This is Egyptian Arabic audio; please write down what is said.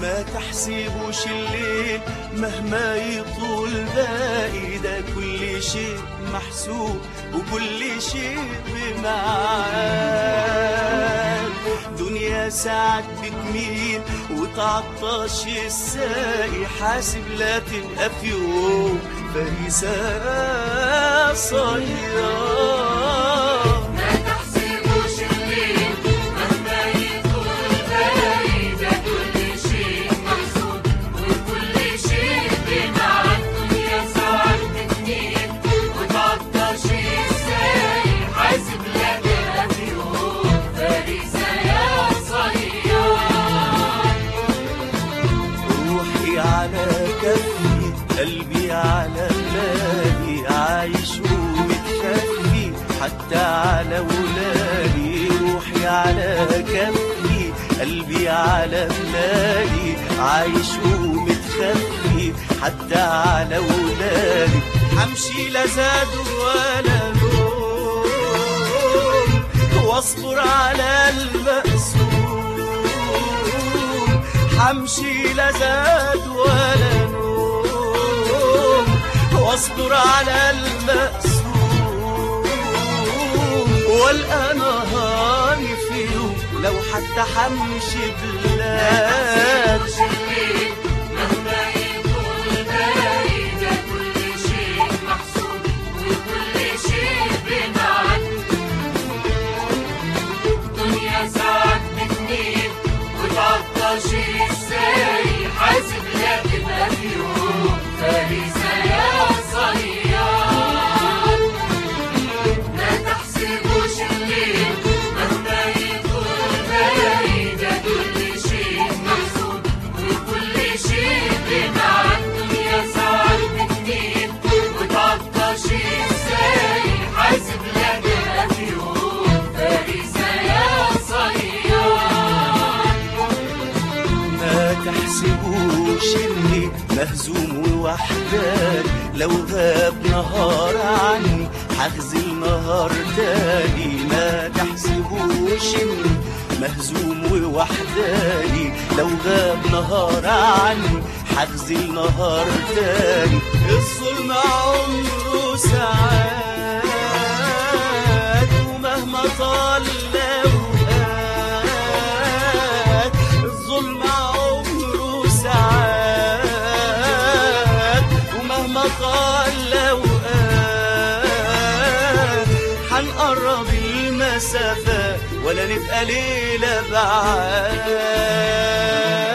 ما تحسبوش الليل مهما يطول باقي ده كل شيء محسوب وكل شيء بمعاد دنيا ساعات بتميل وتعطش الساقي حاسب لا تبقى في يوم فريسة صياد ما تحسبوش الليل مهما يطول باقي ده كل شيء محسوب وكل شيء بمعنى الدنيا ساعات بتميل وتعطش الساي حاسب لا تبقى في يوم فريسة يا صياد روحي على كفي قلبي على بلادي عايش ومتخفي حتى على ولادي روحي على كفي قلبي على بلادي عايش ومتخفي حتى على ولادي همشي لا زاد ولا نوم واصبر على المقسوم حمشي لا زاد ولا نوم واصبر على المقسوم والقى نهاري في يوم لو حتى حمشي بلاد الليل مهما يطول باقي ده كل شيء محسوب وكل شيء بمعنى الدنيا ساعات بتميل وتعطش الساي حاسب لا تبقى في يوم فريسة يا صياد ما تحسبوش الليل مهما يطول باقي ده كل شيء محسوب وكل شيء بمعنى الدنيا ساعات بتميل وتعطش الساي حاسب لا تبقى في يوم فريسة يا صياد ما تحسبوش اني مهزوم ووحداني لو غاب نهار عني هغزل نهار تاني ما تحسبوش اني مهزوم ووحداني لو غاب نهار عني هغزل نهار تاني الظلم عمره ساعات ومهما طال الأوقات الظلم عمره ساعات ومهما طال الأوقات هنقرب المسافات ولا نبقى ليلة بعاد